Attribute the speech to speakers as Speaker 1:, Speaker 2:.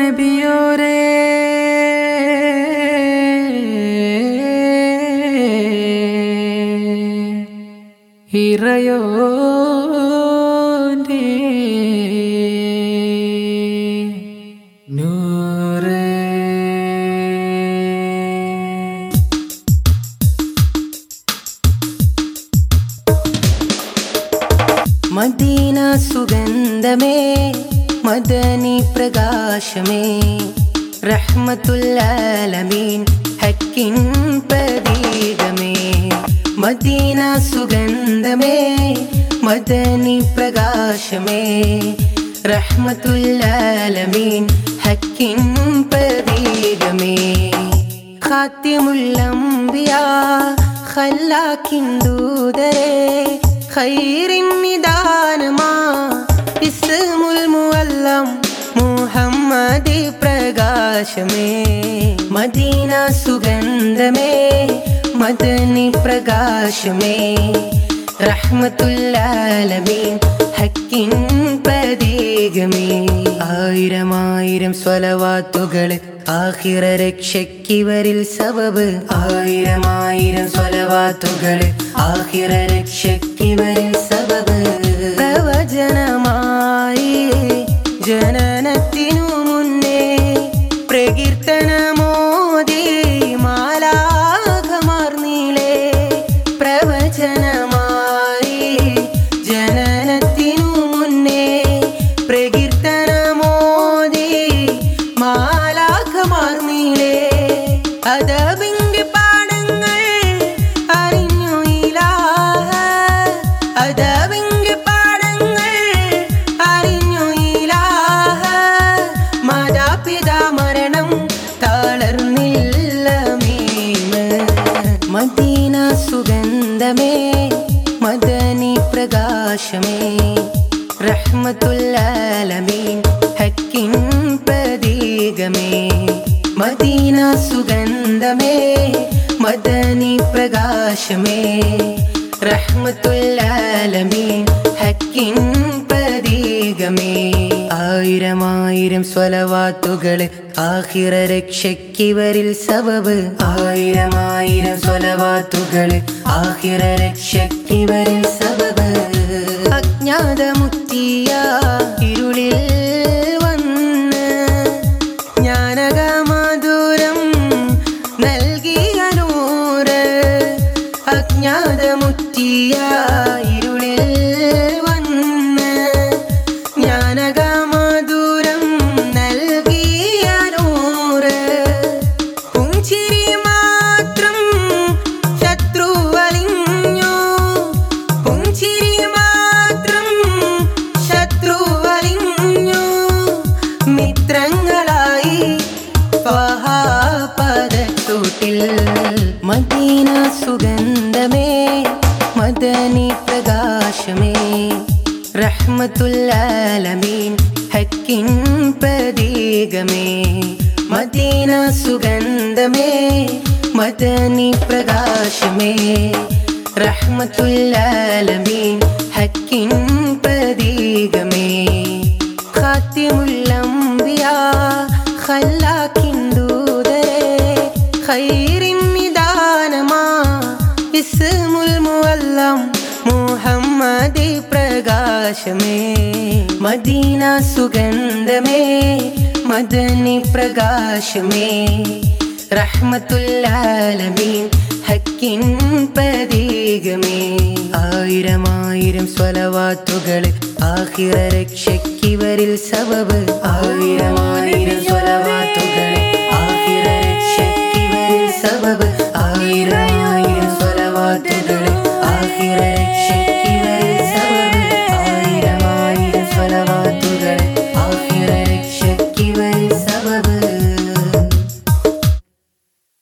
Speaker 1: നബിയോരേ ഇറയോന്റെ നൂറേ
Speaker 2: മദീന സുഗന്ധമേ മദനി പ്രകാശമേ റഹ്മത്തുല്ലാലമീൻ ഹക്കിൻ പ്രതീകമേ മദീന സുഗന്ധമേ മദനി പ്രകാശമേ റഹ്മത്തുല്ലാലമീൻ ഹക്കിൻ പ്രതീകമേ ഖാത്തിമുല്ലംബിയ ഖല്ലാക്കിൻ ദൂതരേ ഖൈറിൻ നിദാനമാ ഇസ്മുൽ മുഅല്ലം മുഹമ്മദി പ്രകാശമേ മദീന സുഗന്ധമേ മദനി പ്രകാശമേ റഹ്മത്തുല്ലാലമീൻ ഹക്കിൻ പ്രതീകമേ ആയിരം ആയിരം സ്വലവാത്തുകള് ആഹിറ രക്ഷയ്ക്കിവരിൽ സബബ് ആയിരം ആയിരം സ്വലവാത്തുകള് ആഹിറ രക്ഷയ്ക്കിവരിൽ സബബ് പ്രവചനമായി ജനനത്തിനു മുന്നേ പ്രകീർത്തനമോദി മാലാഖമാർന്നീളേ പ്രവചനമായി ജനനത്തിനു മുന്നേ പ്രകീർത്തനമോദി മാലാഖമാർന്നീളേ അതബിന്റെ പാടങ്ങൾ അറിഞ്ഞു ഇലാഹ അതബിന്റെ പാടങ്ങൾ അറിഞ്ഞു ഇലാഹ മാതാപിതാ മരണം തളർന്നില്ല മീമ് മദീന സുഗന്ധമേ മദനി പ്രകാശമേ റഹ്മത്തുല്ലാലമീൻ ഹക്കിൻ പ്രതീകമേ മദീന സുഗന്ധമേ മദനി പ്രകാശമേ റഹ്മത്തുല്ലാലമീൻ ഹക്കിൻ പ്രതീകമേ ആയിരം ആയിരം സ്വലവാത്തുകള് ആഹിറ രക്ഷയ്ക്കിവരിൽ സബബ് ആയിരം ആയിരം സ്വലവാത്തുകള് ആഹിറ രക്ഷയ്ക്കിവരിൽ സബബ് അജ്ഞാതമുത്തിയ ഇരുളിൽ വന്ന് ജ്ഞാനകമധുരം നൽകിയ നൂറ് അജ്ഞാതമുറ്റിയ ഇരുളിൽ വന്ന് ജ്ഞാനകമധുരം നൽകിയ നൂറ് പുഞ്ചിരി മാത്രം ശത്രു വലിഞ്ഞു പുഞ്ചിരി മാത്രം ശത്രു വലിഞ്ഞു മിത്രങ്ങളായി പദത്തൂട്ടിൽ മദീന സുഗന്ധമേ മദനി പ്രകാശമേ റഹ്മത്തുല്ലാലമീൻ ഹക്കിൻ പ്രതീകമേ മദീന സുഗന്ധമേ മദനി പ്രകാശമേ റഹ്മത്തുല്ലാലമീൻ ഹക്കിൻ പ്രതീകമേ ഖാത്തിമുല്ലംബിയ ഖല്ലാക്കിൻ ദൂതരേ ഖൈറിൻ നിദാനമാ ഇസ്മുൽ മുഅല്ലം മുഹമ്മദി പ്രകാശമേ മദീന സുഗന്ധമേ മദനി പ്രകാശമേ റഹ്മത്തുല്ലാലമീൻ ഹക്കിൻ പ്രതീകമേ ആയിരം ആയിരം സ്വലവാത്തുകള് ആഹിറ രക്ഷയ്ക്കിവരിൽ സബബ് ആയിരം ആയിരം സ്വലവാത്തുകൾ